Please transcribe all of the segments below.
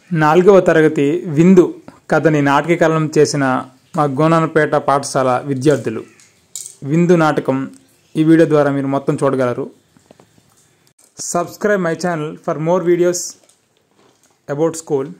నాలుగవ తరగతి విందు కథని నాటకీకరణం చేసిన మా గోనానపేట పాఠశాల విద్యార్థులు విందు నాటకం ఈ వీడియో ద్వారా మీరు మొత్తం చూడగలరు subscribe my channel for more videos about school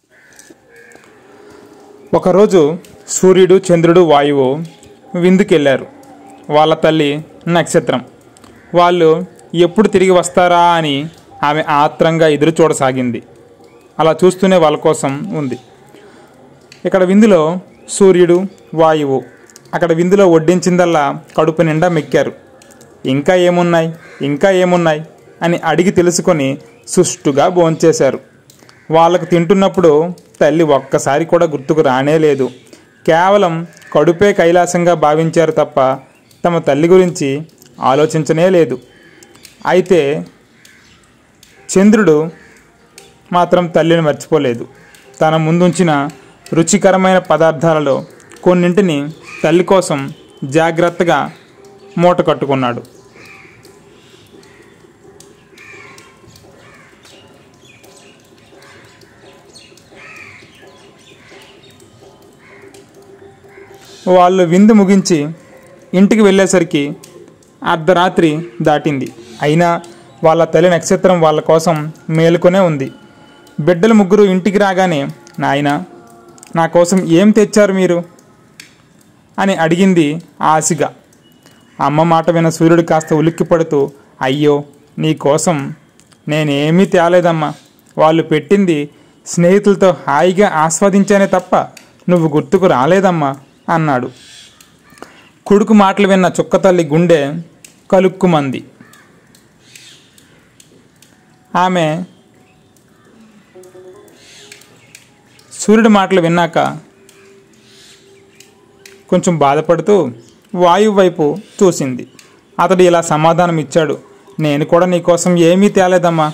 ఒకరోజు సూర్యుడు చంద్రుడు వాయువు విందుకెళ్ళారు వాళ్ళ తల్లి నక్షత్రం వాళ్ళు ఎప్పుడు తిరిగి వస్తారా అని ఆమె ఆత్రంగా ఎదురు చూడసాగింది అలా చూస్తూనే వాళ్ళ కోసం ఉంది ఇక్కడ విందులో సూర్యుడు వాయువు అక్కడ విందులో వడ్డించిందల్లా కడుపు నిండా మెక్కారు ఇంకా ఏమున్నాయి ఇంకా ఏమున్నాయి అని అడిగి తెలుసుకొని సుష్టుగా భోంచేశారు వాళ్ళకు తింటున్నప్పుడు తల్లి ఒక్కసారి కూడా గుర్తుకు రానే లేదు కేవలం కడుపే కైలాసంగా భావించారు తప్ప తమ తల్లి గురించి ఆలోచించనే లేదు అయితే చంద్రుడు మాత్రం తల్లిని మర్చిపోలేదు తన ముందుంచిన రుచికరమైన పదార్థాలలో కొన్నింటిని తల్లి కోసం జాగ్రత్తగా మూట కట్టుకున్నాడు వాళ్ళు విందు ముగించి ఇంటికి వెళ్ళేసరికి అర్ధరాత్రి దాటింది అయినా వాళ్ళ తల్లి నక్షత్రం వాళ్ళ కోసం మేలుకొనే ఉంది బిడ్డలు ముగ్గురు ఇంటికి రాగానే నాయన నా కోసం ఏం తెచ్చారు మీరు అని అడిగింది ఆశగా అమ్మ మాట విన్న సూర్యుడు కాస్త ఉలిక్కిపడుతూ అయ్యో నీ కోసం నేనేమీ తేలేదమ్మా వాళ్ళు పెట్టింది స్నేహితులతో హాయిగా ఆస్వాదించానే తప్ప నువ్వు గుర్తుకు రాలేదమ్మా అన్నాడు కొడుకు మాటలు విన్న చుక్కతల్లి గుండె కలుక్కుమంది ఆమె సూర్యుడి మాటలు విన్నాక కొంచెం బాధపడుతూ వాయువు వైపు చూసింది అతడు ఇలా సమాధానం ఇచ్చాడు నేను కూడా నీకోసం ఏమీ తేలేదమ్మా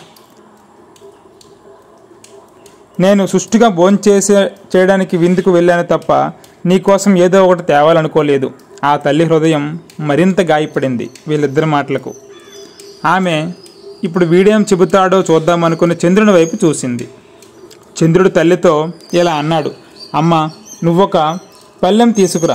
నేను సుష్టిగా భోంచేసే చేయడానికి విందుకు వెళ్ళాను తప్ప నీకోసం ఏదో ఒకటి తేవాలనుకోలేదు ఆ తల్లి హృదయం మరింత గాయపడింది వీళ్ళిద్దరి మాటలకు ఆమె ఇప్పుడు వీడేం చెబుతాడో చూద్దామనుకుని చంద్రుని వైపు చూసింది చంద్రుడు తల్లితో ఇలా అన్నాడు అమ్మ నువ్వొక పళ్ళెం తీసుకురా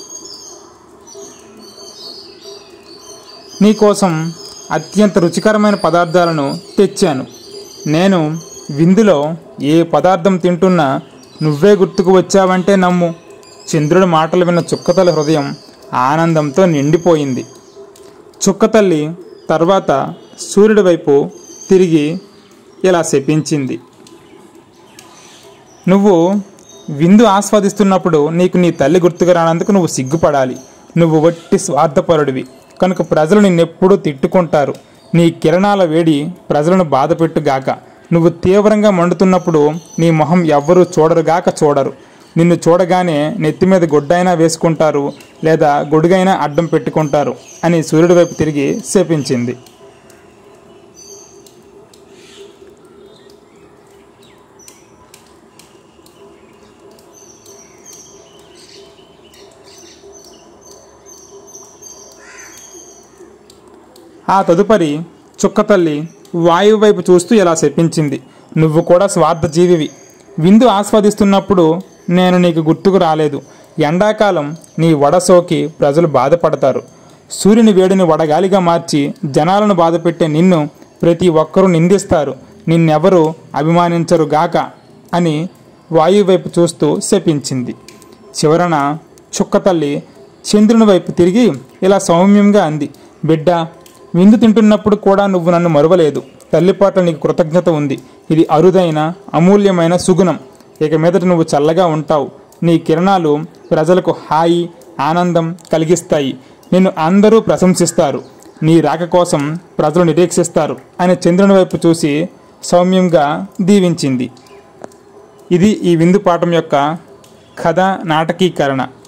నీకోసం అత్యంత రుచికరమైన పదార్థాలను తెచ్చాను నేను విందులో ఏ పదార్థం తింటున్నా నువ్వే గుర్తుకు వచ్చావంటే నమ్ము చంద్రుడి మాటలు విన్న చుక్కతల్లి హృదయం ఆనందంతో నిండిపోయింది చుక్కతల్లి తర్వాత సూర్యుడి వైపు తిరిగి ఇలా శపించింది నువ్వు విందు ఆస్వాదిస్తున్నప్పుడు నీకు నీ తల్లి గుర్తుకు రానందుకు నువ్వు సిగ్గుపడాలి నువ్వు వట్టి స్వార్థపరుడివి కనుక ప్రజలు నిన్నెప్పుడూ తిట్టుకుంటారు నీ కిరణాల వేడి ప్రజలను బాధపెట్టుగాక నువ్వు తీవ్రంగా మండుతున్నప్పుడు నీ మొహం ఎవ్వరూ చూడరుగాక చూడరు నిన్ను చూడగానే నెత్తి మీద గొడ్డైనా వేసుకుంటారు లేదా గొడుగైనా అడ్డం పెట్టుకుంటారు అని సూర్యుడి వైపు తిరిగి శపించింది ఆ తదుపరి చుక్కతల్లి వాయువు వైపు చూస్తూ ఇలా చెప్పించింది నువ్వు కూడా స్వార్థ జీవివి విందు ఆస్వాదిస్తున్నప్పుడు నేను నీకు గుర్తుకు రాలేదు ఎండాకాలం నీ వడ సోకి ప్రజలు బాధపడతారు సూర్యుని వేడిని వడగాలిగా మార్చి జనాలను బాధపెట్టే నిన్ను ప్రతి ఒక్కరూ నిందిస్తారు నిన్నెవరూ అభిమానించరు గాక అని వాయువు వైపు చూస్తూ శపించింది చివరన చుక్కతల్లి చంద్రుని వైపు తిరిగి ఇలా సౌమ్యంగా అంది బిడ్డ విందు తింటున్నప్పుడు కూడా నువ్వు నన్ను మరువలేదు తల్లి పట్ల నీకు కృతజ్ఞత ఉంది ఇది అరుదైన అమూల్యమైన సుగుణం ఇక మీదట నువ్వు చల్లగా ఉంటావు నీ కిరణాలు ప్రజలకు హాయి ఆనందం కలిగిస్తాయి నిన్ను అందరూ ప్రశంసిస్తారు నీ రాక కోసం ప్రజలు నిరీక్షిస్తారు అని చంద్రుని వైపు చూసి సౌమ్యంగా దీవించింది ఇది ఈ విందు పాఠం యొక్క కథ నాటకీకరణ